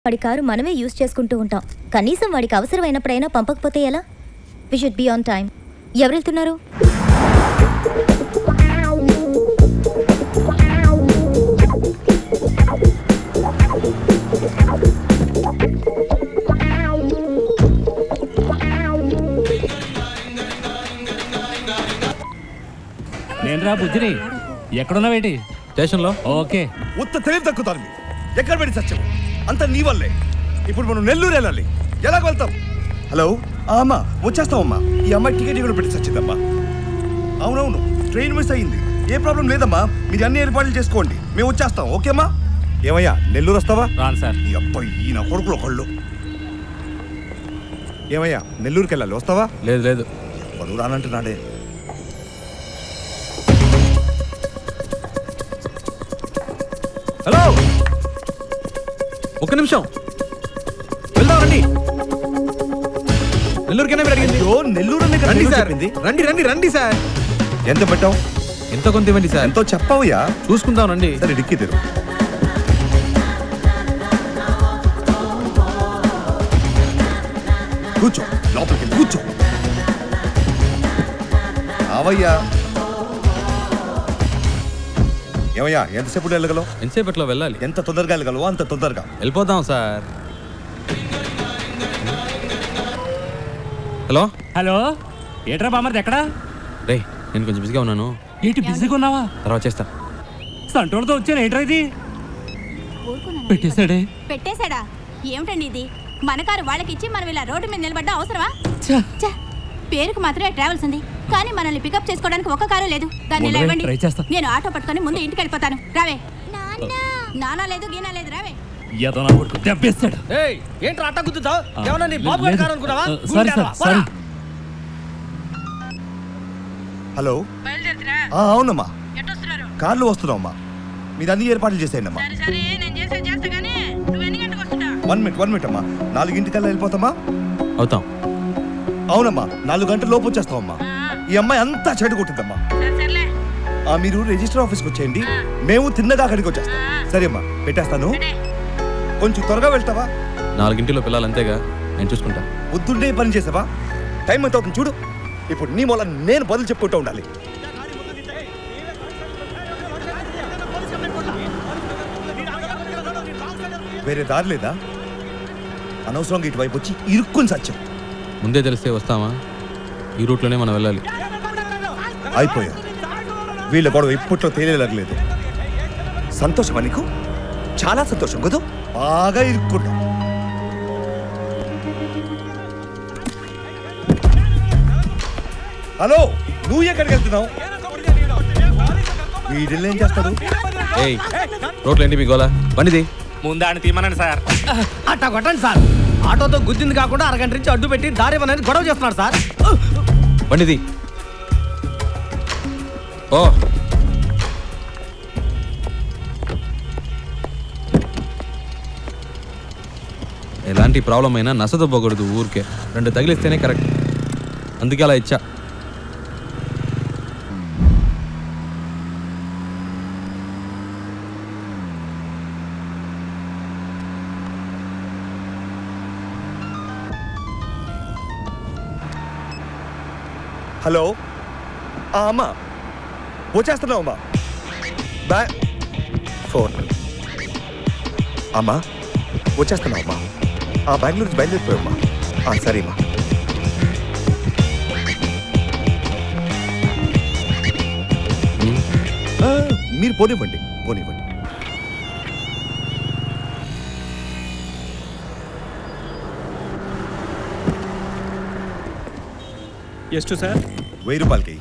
వాడి కారు మనమే యూజ్ చేసుకుంటూ ఉంటాం కనీసం వాడికి అవసరమైనప్పుడైనా పంపకపోతే ఎలా we should be on time ఎవరు వెళ్తున్నారు నేను రా బుజ్జిని ఎక్కడున్నావేటి స్టేషన్లో ఓకే ఉత్త తెలివి తక్కుతారు ఎక్కడ పెట్టి సత్యం అంత నీ వల్లే ఇప్పుడు మనం నెల్లూరు వెళ్ళాలి ఎలాగ వెళ్తాం హలో ఆ అమ్మా వచ్చేస్తామమ్మా ఈ అమ్మాయి టికెట్ కూడా పెట్టి సచ్చిందమ్మా అవునవును ట్రైన్ మిస్ అయ్యింది ఏ ప్రాబ్లం లేదమ్మా మీరు అన్ని ఏర్పాట్లు చేసుకోండి మేము వచ్చేస్తాం ఓకేమ్మా ఏమయ్యా నెల్లూరు వస్తావా రాను సార్ ఈ అబ్బాయి ఈ నా కొడుకులు ఒకళ్ళు ఏమయ్యా నెల్లూరుకి వెళ్ళాలి వస్తావా లేదు లేదు పలువు రానంటున్నాడే హలో ఒక్క నిమిషం వెళ్దాం రండి నెల్లూరుకైనా మీరు అడిగింది అయ్యో నెల్లూరు అనే కదా రండి నెల్లూరు సార్ చెప్పింది రండి రండి రండి సార్ ఎంత పెట్టావు ఎంత కొంత ఇవ్వండి సార్ ఎంతో చెప్పవయ్యా చూసుకుందాం రండి సరే డిక్కి తెరు కూర్చో లోపలికి వెళ్ళి కూర్చో అవయ్యా ఏమయ్యా ఎంతసేపు వెళ్ళగలవు ఎంతసేపట్లో వెళ్ళాలి ఎంత తొందరగా వెళ్ళగలవో అంత తొందరగా వెళ్ళిపోదాం సార్ హలో హలో ఏట్రా బామర్ది ఎక్కడా రే నేను కొంచెం బిజీగా ఉన్నాను ఏంటి బిజీగా ఉన్నావా తర్వాత చేస్తా సంటోళ్ళతో వచ్చాను ఏంట్రా ఇది పెట్టేశాడే పెట్టేశాడా ఏమిటండి ఇది మన కారు వాళ్ళకి ఇచ్చి మనం ఇలా రోడ్డు మీద నిలబడ్డా అవసరమా ఛ, ఛ, పేరుకు మాత్రమే ట్రావెల్స్ ఉంది కానీ మనల్ని పికప్ చేసుకోవడానికి ఒక్క కారు లేదు దాన్ని ఇలా ఉండవే, ఇవ్వండి try చేస్తా. నేను ఆటో పట్టుకొని ముందు ఇంటికి వెళ్ళిపోతాను రావే నానా లేదు గీనా లేదు రావే ఏదో నా కొడుకు దెబ్బేస్తాడు ఏయ్ ఏంట్రా అట్ట గుద్దుతావు ఆ, ఏమన్నా నీ లేదు, బాబు గారి లేదు. కారు అనుకున్నావా ఆ, సారీ సార్ గుండెరా, సారీ పోరా. హలో ఆ, అవునమ్మా కార్లు వస్తున్నామమ్మా మీరు అన్ని ఏర్పాట్లు చేసేయండి అమ్మా వన్ మినిట్ వన్ మినిట్ అమ్మా నాలుగింటికల్లా వెళ్ళిపోతామా అవుతాం అవునమ్మా నాలుగు గంటల లోపు వచ్చేస్తామమ్మా ఈ అమ్మాయి అంతా చెడు కొట్టిందమ్మా ఆ, మీరు రిజిస్టర్ ఆఫీస్కి వచ్చేయండి మేము తిన్నగా అక్కడికి వచ్చేస్తాం సరే అమ్మా పెట్టేస్తాను కొంచెం త్వరగా వెళ్తావా నాలుగింటిలో పిల్లలు అంతేగా నేను చూసుకుంటా బుద్ధుండే ఈ పని చేసావా టైం ఎంత అవుతుంది చూడు ఇప్పుడు నీ మూల నేను బదులు చెప్పుకుంటూ ఉండాలి వేరే దారి లేదా అనవసరంగా ఇటువైపు వచ్చి ఇరుక్కుని సత్యం ముందే తెలిస్తే వస్తామా ఈ రూట్లోనే మనం వెళ్ళాలి అయిపోయా వీళ్ళ గొడవ ఇప్పట్లో తేలేలాగలేదు సంతోషమా నీకు చాలా సంతోషం కదూ బాగా ఇరుక్కుంటాం హలో నువ్వు ఎక్కడికి వెళ్తున్నావు వీడిల్ని ఏం చేస్తాడు ఏయ్ రోడ్లు ఏంటి మీ గోలా బండిది ముందాన్ని తీమనండి సార్ అట్ట కొట్టండి సార్ ఆటోతో గుద్దింది కాకుండా అరగంట నుంచి అడ్డు పెట్టి దారి ఇవ్వనని గొడవ చేస్తున్నాడు సార్ బండిది ఓ ఎలాంటి ప్రాబ్లం అయినా నసదొబ్బకూడదు ఊరికే రెండు తగిలిస్తేనే కరెక్ట్ అందుకే అలా ఇచ్చా హలో ఆ, అమ్మా వచ్చేస్తున్నావు అమ్మా బ్యా ఫోన్ అమ్మా వచ్చేస్తున్నావు అమ్మా ఆ బెంగళూరు నుంచి బయలుదేరిపోయామ్మా ఆ, సరే అమ్మా ఉమ్, ఆ, మీరు పోనివ్వండి పోనివ్వండి ಎಷ್ಟು సార్ వెయ్యి రూపాయలకి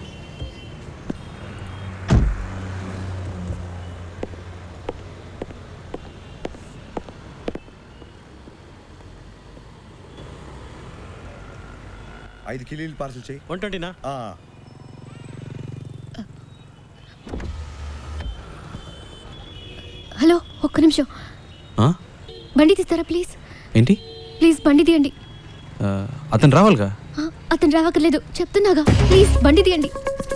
ఐదు కిలీలు పార్సల్ చేయి వన్ ట్వంటీనా ఆ, హలో ఒక్క నిమిషం ఆ? బండి తీస్తారా ప్లీజ్ ఏంటి ప్లీజ్ బండి తీయండి ఆ, అతను రావాలిగా ఆ, అతను రావక్కర్లేదు చెప్తున్నాగా ప్లీజ్ బండి తీయండి